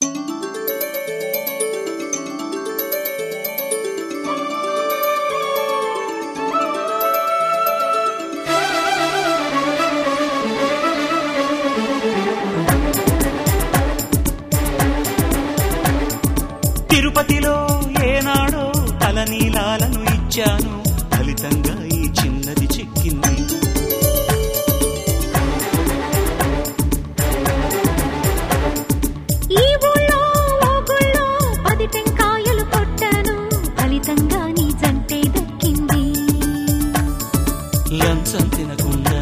తిరుపతిలో ఏనాడో తలనీలాలను ఇచ్చాను ఫలితంగా ఈ చిన్నది చెక్కింది ఈ ఊళ్ళో ఓ గుళ్ళో పది టెంకాయలు కొట్టాను ఫలితంగా నీ జంటే దక్కింది లంచం తినకుండా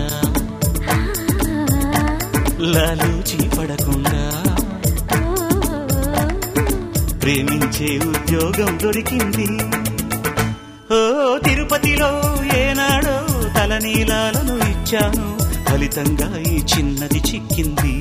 లాలూచి పడకుండా ప్రేమించే ఉద్యోగం దొరికింది ఓ తిరుపతిలో ఏనాడో తలనీలాలను ఇచ్చాను ఫలితంగా ఈ చిన్నది చిక్కింది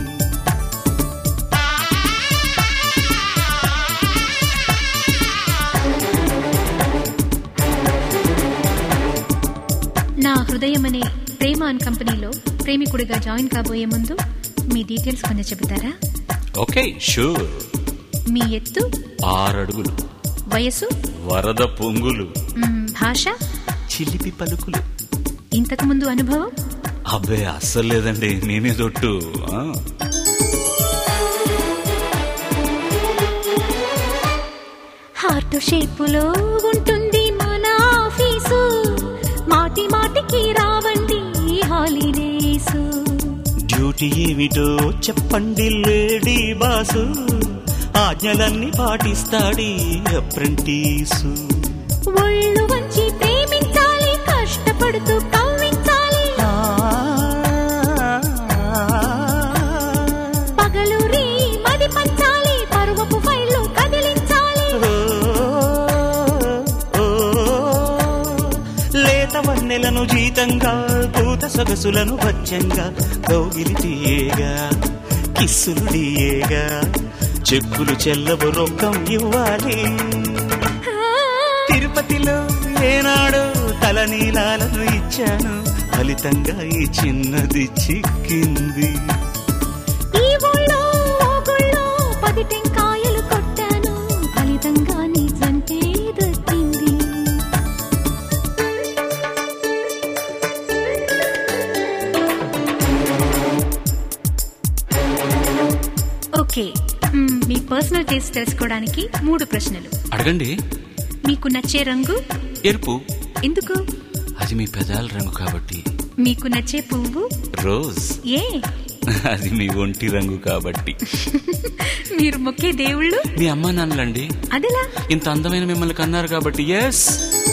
నా హృదయం అనే ప్రేమ అన్ కంపెనీలో ప్రేమికుడిగా జాయిన్ కాబోయే ముందు మీ డీటెయిల్స్ కొంచెం చెబుతారా ఓకే షూర్ మీ ఎత్తు ఆరడుగులు వయసు వరద పొంగులు మ్, భాష చిలిపి పలుకులు ఇంతకు ముందు అనుభవం అబ్బే అస్సలు లేదండి నేనే తొట్టు ఆ. హార్ట్ షేపులో ఉంటుంది మన ఆఫీసు మాటి మాటికి రావండి హాలిడేసు డ్యూటీ ఏమిటో చెప్పండి లేడీ బాసు ఆజ్ఞలన్నీ పాటిస్తాడి అప్రెంటీసు ఒళ్ళు వంచి ప్రేమించాలి కష్టపడుతూ కవ్వించాలి పగలు రీ మది పంచాలి పరువపు ఫైళ్ళు కదిలించాలి లేత వన్నెలను జీతంగా పూత సొగసులను వచ్చంగా కౌగిలి తీయేగా కిస్సులు డియేగా చెక్కులు చెల్లవు రొక్కం ఇవ్వాలి తిరుపతిలో ఏనాడో తలనీలాలను ఇచ్చాను ఫలితంగా ఈ చిన్నది చిక్కింది ఈ ఊళ్ళో ఓ గుళ్ళో పది టెంకాయలు కొట్టాను ఫలితంగా నీ జంటే దక్కింది ఓకే మ్మ్, మీ పర్సనల్ టేస్ట్ తెలుసుకోవడానికి మూడు ప్రశ్నలు అడగండి మీకు నచ్చే రంగు ఎరుపు ఎందుకు అది మీ పెదాల రంగు కాబట్టి మీకు నచ్చే పువ్వు రోజ్ ఏ అది మీ ఒంటి రంగు కాబట్టి మీరు మొక్కే దేవుళ్ళు మీ అమ్మా నాన్నలండి అదెలా ఇంత అందమైన మిమ్మల్ని కన్నారు కాబట్టి ఎస్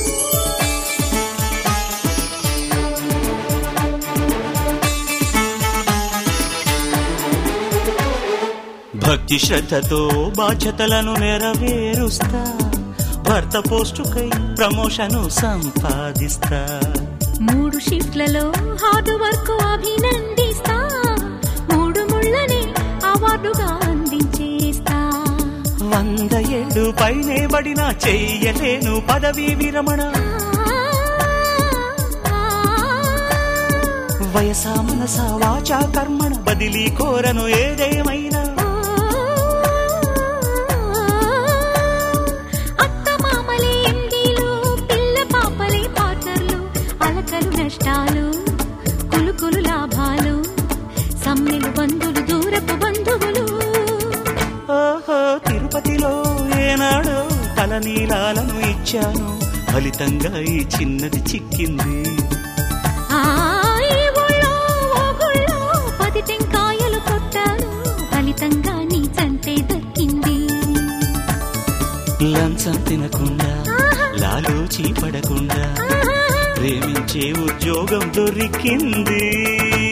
భక్తి శ్రద్ధతో బాధ్యతలను నెరవేరుస్తా భర్త పోస్టుకై ప్రమోషను సంపాదిస్తా మూడు షిఫ్ట్లలో హార్డ్ వర్క్ అభినందిస్తా మూడు ముళ్ళని అవార్డుగా అందించేస్తా వంద ఏళ్ళు పైనే పడినా చెయ్యలేను పదవీ విరమణ వయసా మనసా వాచా కర్మణ బదిలీ కోరను ఏదేమైనా అత్త మామలే ఎండీలు పిల్ల పాపలే పార్ట్నర్లు అలకలు నష్టాలు కులుకులు లాభాలు సమ్మెలు బంధులు దూరపు బంధువులు ఓహో తిరుపతిలో ఏనాడో తలనీలాలను ఇచ్చాను ఫలితంగా ఈ చిన్నది చిక్కింది ఆ ఈ ఊళ్ళో ఓ గుళ్ళో పది టెంకాయలు కొట్టాను ఫలితంగా నీ చంటే దక్కింది లంచం తినకుండా లాలూచి పడకుండా ఆహా. ప్రేమించే ఉద్యోగం దొరికింది